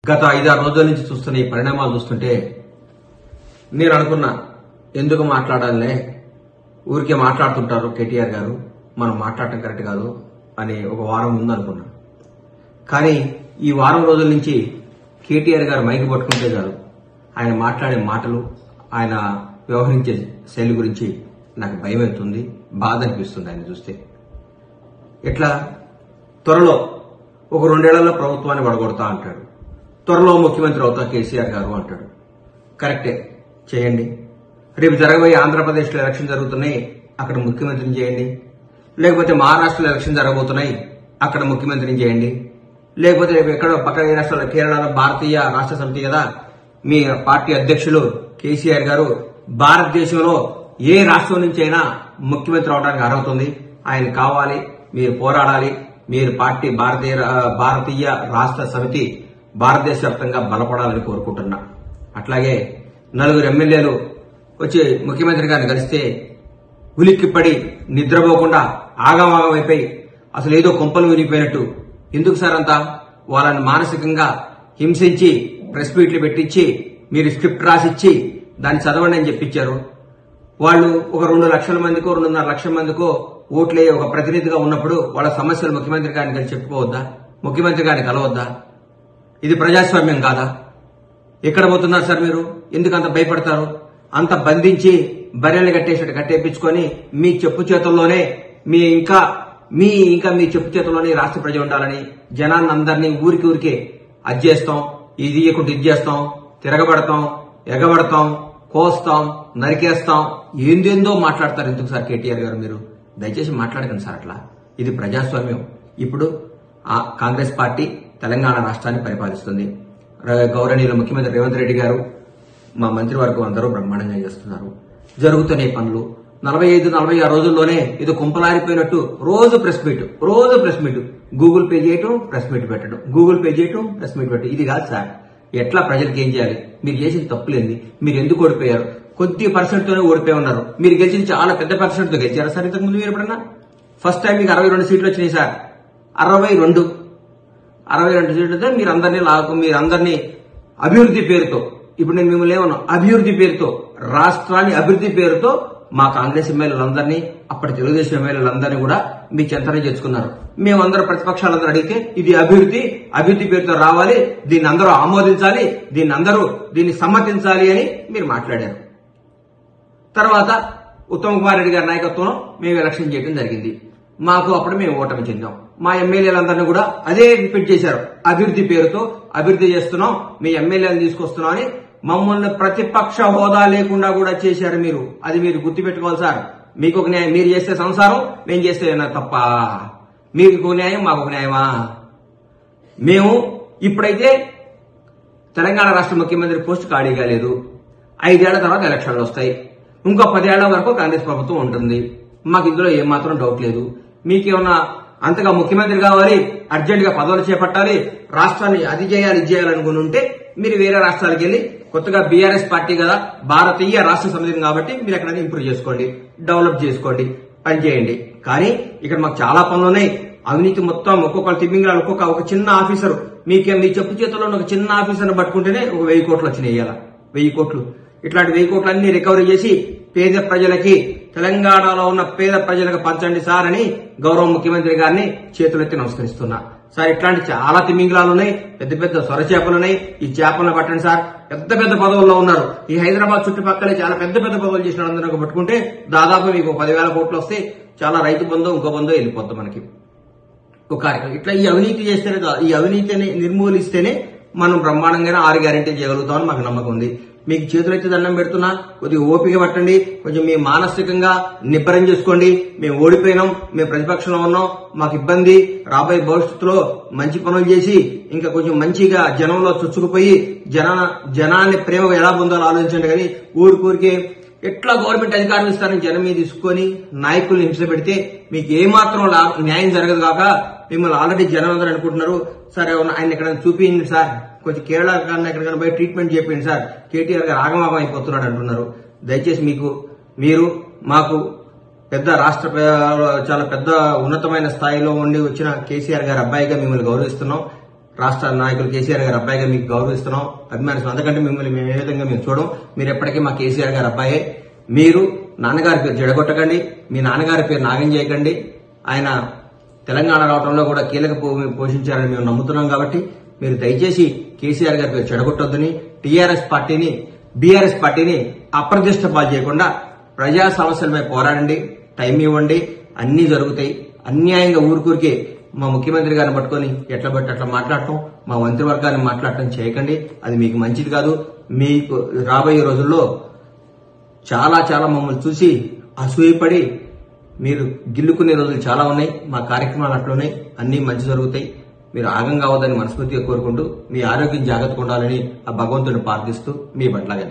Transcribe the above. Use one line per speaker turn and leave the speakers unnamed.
గత ఐదారు రోజుల నుంచి చూస్తున్న ఈ పరిణామాలు చూస్తుంటే నేను అనుకున్నా ఎందుకు మాట్లాడాలనే ఊరికే మాట్లాడుతుంటారు కేటీఆర్ గారు మనం మాట్లాడటం కరెక్ట్ కాదు అని ఒక వారం ముందు అనుకున్నా కానీ ఈ వారం రోజుల నుంచి కేటీఆర్ గారు మైకి పట్టుకుంటే చాలు ఆయన మాట్లాడే మాటలు ఆయన వ్యవహరించే శైలి గురించి నాకు భయం అవుతుంది బాధ అనిపిస్తుంది ఆయన చూస్తే ఎట్లా త్వరలో ఒక రెండేళ్లలో ప్రభుత్వాన్ని పడగొడతా అంటాడు త్వరలో ముఖ్యమంత్రి అవుతా కేసీఆర్ గారు అంటాడు కరెక్టే చేయండి రేపు జరగబోయే ఆంధ్రప్రదేశ్లో ఎలక్షన్ జరుగుతున్నాయి అక్కడ ముఖ్యమంత్రిని చేయండి లేకపోతే మహారాష్ట్రలో ఎలక్షన్ జరగబోతున్నాయి అక్కడ ముఖ్యమంత్రిని చేయండి లేకపోతే రేపు ఎక్కడో పక్కన ఏ రాష్ట్రాల్లో కేరళలో భారతీయ రాష్ట్ర సమితి కదా మీ పార్టీ అధ్యక్షులు కేసీఆర్ గారు భారతదేశంలో ఏ రాష్ట్రం నుంచి అయినా ముఖ్యమంత్రి అవడానికి అర్హత ఉంది ఆయన కావాలి మీరు పోరాడాలి మీరు పార్టీ భారతీయ భారతీయ రాష్ట్ర సమితి భారతదేశ వ్యాప్తంగా బలపడాలని కోరుకుంటున్నా అట్లాగే నలుగురు ఎమ్మెల్యేలు వచ్చి ముఖ్యమంత్రి గారిని కలిస్తే ఉలిక్కిపడి నిద్రపోకుండా ఆగమాగం అయిపోయి అసలు ఏదో కొంపలు విరిగిపోయినట్టు ఎందుకు సార్ అంతా వాళ్ళని మానసికంగా హింసించి ప్రెస్ మీట్లు పెట్టించి మీరు స్క్రిప్ట్ రాసిచ్చి దాన్ని చదవండి అని చెప్పించారు వాళ్ళు ఒక రెండు లక్షల మందికో రెండున్నర లక్షల మందికో ఓట్లే ఒక ప్రతినిధిగా ఉన్నప్పుడు వాళ్ళ సమస్యలు ముఖ్యమంత్రి గారిని కలిసి చెప్పుకోవద్దా ముఖ్యమంత్రి గారిని కలవద్దా ఇది ప్రజాస్వామ్యం కాదా ఎక్కడ పోతున్నారు సార్ మీరు ఎందుకు అంత భయపడతారు అంత బంధించి బర్రెలు కట్టేసినట్టు కట్టేపించుకొని మీ చెప్పు చేతుల్లోనే మీ ఇంకా మీ ఇంకా మీ చెప్పు చేతుల్లోనే రాష్ట్ర ప్రజలు ఉండాలని జనాన్ని అందరినీ ఊరికి ఊరికే అది చేస్తాం ఇది ఇయ్యకుంటే ఇది చేస్తాం తిరగబడతాం ఎగబడతాం కోస్తాం నరికేస్తాం ఏందేందో మాట్లాడతారు ఎందుకు సార్ కేటీఆర్ గారు మీరు దయచేసి మాట్లాడకండి సార్ అట్లా ఇది ప్రజాస్వామ్యం ఇప్పుడు ఆ కాంగ్రెస్ పార్టీ తెలంగాణ రాష్ట్రాన్ని పరిపాలిస్తుంది ర- గౌరవనీయులు ముఖ్యమంత్రి రేవంత్ రెడ్డి గారు మా మంత్రివర్గం అందరూ బ్రహ్మాండంగా చేస్తున్నారు జరుగుతున్నాయి పనులు నలభై ఐదు నలభై ఆరు రోజుల్లోనే ఇది కుంపలారిపోయినట్టు రోజు ప్రెస్ మీట్ రోజు ప్రెస్ మీట్ గూగుల్ పే చేయటం ప్రెస్ మీట్ పెట్టడం గూగుల్ పే చేయటం ప్రెస్ మీట్ పెట్టడం ఇది కాదు సార్ ఎట్లా ప్రజలకు ఏం చేయాలి మీరు చేసిన తప్పులేంది మీరు ఎందుకు ఓడిపోయారు కొద్ది పర్సెంట్ తోనే ఓడిపోయి ఉన్నారు మీరు గెలిచింది చాలా పెద్ద పర్సెంట్ తో గెలిచారా సార్ ఇంతకు ముందు మీరు ఎప్పుడన్నా ఫస్ట్ టైం మీకు అరవై రెండు సీట్లు వచ్చినాయి సార్ అరవై రెండు అరవై రెండు సీట్లతో మీరు అందరినీ లాగు మీరు అందరినీ అభివృద్ధి పేరుతో ఇప్పుడు నేను మిమ్మల్ని ఏమన్నా అభివృద్ధి పేరుతో రాష్ట్రాన్ని అభివృద్ధి పేరుతో మా కాంగ్రెస్ ఎమ్మెల్యేలందరినీ అప్పటి తెలుగుదేశం ఎమ్మెల్యేలందరినీ కూడా మీ చెంతనే చేర్చుకున్నారు మేమందరం ప్రతిపక్షాలందరూ అడిగితే ఇది అభివృద్ధి అభివృద్ధి పేరుతో రావాలి దీన్ని అందరూ ఆమోదించాలి దీన్ని అందరూ దీన్ని సమ్మతించాలి అని మీరు మాట్లాడారు తర్వాత ఉత్తమ్ కుమార్ రెడ్డి గారి నాయకత్వంలో మేము ఎలక్షన్ చేయడం జరిగింది మాకు అప్పుడు మేము ఓటమి చెందాం మా ఎమ్మెల్యేలందరినీ కూడా అదే రిపీట్ చేశారు అభివృద్ధి పేరుతో అభివృద్ధి చేస్తున్నాం మీ ఎమ్మెల్యేలను తీసుకొస్తున్నాం అని మమ్మల్ని ప్రతిపక్ష హోదా లేకుండా కూడా చేశారు మీరు అది మీరు గుర్తుపెట్టుకోవాలి సార్ మీకు ఒక న్యాయం మీరు చేస్తే సంసారం మేము చేస్తే ఏమన్నా తప్ప మీకు ఒక న్యాయం మాకు ఒక న్యాయమా మేము ఇప్పుడైతే తెలంగాణ రాష్ట్ర ముఖ్యమంత్రి పోస్ట్ ఖాళీగా లేదు ఐదేళ్ల తర్వాత ఎలక్షన్లు వస్తాయి ఇంకో పదేళ్ల వరకు కాంగ్రెస్ ప్రభుత్వం ఉంటుంది మాకు ఇందులో ఏమాత్రం డౌట్ లేదు మీకేమన్నా అంతగా ముఖ్యమంత్రి కావాలి అర్జెంట్ గా పదవులు చేపట్టాలి రాష్ట్రాన్ని అది చేయాలి ఇది చేయాలనుకుని ఉంటే మీరు వేరే రాష్ట్రాలకు వెళ్ళి కొత్తగా బీఆర్ఎస్ పార్టీ కదా భారతీయ రాష్ట్ర సమితిని కాబట్టి మీరు ఎక్కడ ఇంప్రూవ్ చేసుకోండి డెవలప్ చేసుకోండి పనిచేయండి కానీ ఇక్కడ మాకు చాలా పనులు ఉన్నాయి అవినీతి మొత్తం ఒక్కొక్క తిమ్మింగ్లాలు ఒక్కొక్క ఒక చిన్న ఆఫీసర్ మీకే మీ చెప్పు చేతుల్లో ఉన్న ఒక చిన్న ఆఫీసర్ని పట్టుకుంటేనే ఒక వెయ్యి కోట్లు వచ్చినాయి ఇవాళ వెయ్యి కోట్లు ఇట్లాంటి వెయ్యి కోట్లు అన్ని రికవరీ చేసి పేద ప్రజలకి తెలంగాణలో ఉన్న పేద ప్రజలకు పంచండి సార్ అని గౌరవ ముఖ్యమంత్రి గారిని చేతులెత్తి నమస్కరిస్తున్నా సార్ ఇట్లాంటి చాలా తిమింగలాలు ఉన్నాయి పెద్ద పెద్ద సొర చేపలు ఉన్నాయి ఈ చేపలను పట్టండి సార్ పెద్ద పెద్ద పదవుల్లో ఉన్నారు ఈ హైదరాబాద్ చుట్టుపక్కలే చాలా పెద్ద పెద్ద పదవులు చేసిన అందరూ పట్టుకుంటే దాదాపు మీకు ఒక పదివేల కోట్లు వస్తే చాలా రైతు బంధు ఇంకో బంధు వెళ్ళిపోద్ది మనకి ఒక కార్యక్రమం ఇట్లా ఈ అవినీతి చేస్తేనే కాదు, ఈ అవినీతిని నిర్మూలిస్తేనే మనం బ్రహ్మాండంగానే ఆరు గ్యారెంటీ చేయగలుగుతామని మాకు నమ్మకం ఉంది మీకు చేతులెత్తి దండం పెడుతున్నా కొద్దిగా ఓపిక పట్టండి కొంచెం మీ మానసికంగా నిబ్బరం చేసుకోండి మేము ఓడిపోయినాం మేము ప్రతిపక్షంలో ఉన్నాం మాకు ఇబ్బంది రాబోయే భవిష్యత్తులో మంచి పనులు చేసి ఇంకా కొంచెం మంచిగా జనంలో చొచ్చుకుపోయి జన జనాన్ని ప్రేమ ఎలా పొందాలో ఆలోచించండి కానీ ఊరికూరికే ఎట్లా గవర్నమెంట్ అధికారం ఇస్తారని జనం మీద తీసుకొని నాయకుల్ని హింస పెడితే మీకు ఏమాత్రం లా- న్యాయం జరగదు కాక మిమ్మల్ని ఆల్రెడీ జనం అందరూ అనుకుంటున్నారు సార్ ఏమన్నా ఆయన ఎక్కడ చూపించండి సార్ కొంచెం కేరళ కన్నా ఎక్కడికైనా పోయి ట్రీట్మెంట్ చేయండి సార్ కేటీఆర్ గారు ఆగమాగం అయిపోతున్నాడు అంటున్నారు దయచేసి మీకు మీరు మాకు పెద్ద రాష్ట్ర ప్ర- చాలా పెద్ద ఉన్నతమైన స్థాయిలో ఉండి వచ్చిన కేసీఆర్ గారి అబ్బాయిగా మిమ్మల్ని గౌరవిస్తున్నాం రాష్ట్ర నాయకులు కేసీఆర్ గారి అబ్బాయిగా మీకు గౌరవిస్తున్నాం అభిమానిస్తున్నాం అందుకంటే మిమ్మల్ని మేము ఏ విధంగా మేము చూడం మీరు ఎప్పటికీ మా కేసీఆర్ గారి అబ్బాయే మీరు నాన్నగారి పేరు జడగొట్టకండి మీ నాన్నగారి పేరు నాగం చేయకండి ఆయన తెలంగాణ రావడంలో కూడా కీలక భూమి పోషించారని మేము నమ్ముతున్నాం కాబట్టి మీరు దయచేసి కేసీఆర్ గారి పేరు చెడగొట్టొద్దని టీఆర్ఎస్ పార్టీని బీఆర్ఎస్ పార్టీని అప్రతిష్ట పాలు చేయకుండా ప్రజా సమస్యలపై పోరాడండి టైం ఇవ్వండి అన్నీ జరుగుతాయి అన్యాయంగా ఊరికూరికే మా ముఖ్యమంత్రి గారిని పట్టుకొని ఎట్లా బట్టి అట్లా మాట్లాడటం మా మంత్రివర్గాన్ని మాట్లాడటం చేయకండి అది మీకు మంచిది కాదు మీకు రాబోయే రోజుల్లో చాలా చాలా మమ్మల్ని చూసి అసూయపడి మీరు గిల్లుకునే రోజులు చాలా ఉన్నాయి మా కార్యక్రమాలు అట్లున్నాయి అన్ని మంచి జరుగుతాయి మీరు ఆగం కావద్దని మనస్ఫూర్తిగా కోరుకుంటూ మీ ఆరోగ్యం జాగ్రత్తగా ఉండాలని ఆ భగవంతుడిని ప్రార్థిస్తూ మీ పట్లాగని